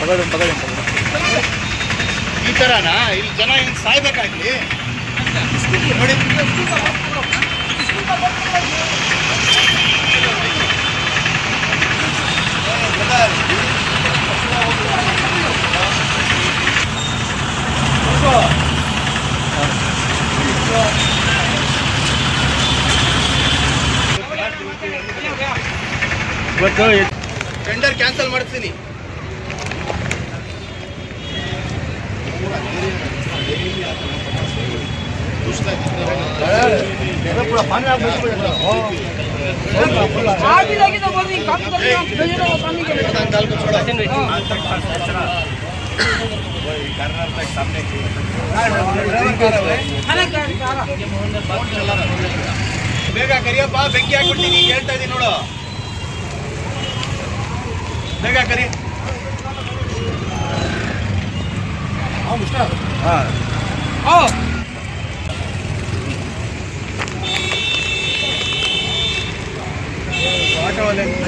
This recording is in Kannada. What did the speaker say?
ಈ ಥರನಾ ಇಲ್ಲಿ ಜನ ಹಿಂಗೆ ಸಾಯ್ಬೇಕಾಗ್ಲಿ ನೋಡಿ ಟೆಂಡರ್ ಕ್ಯಾನ್ಸಲ್ ಮಾಡಿಸ್ತೀನಿ ಬೇಗ ಕರಿಯಪ್ಪ ಬೆಂಕಿ ಹಾಕ್ಬಿಡ್ತೀನಿ ಹೇಳ್ತಾ ಇದೀನಿ ನೋಡು ಬೇಗ ಕರಿ ಆಟೋ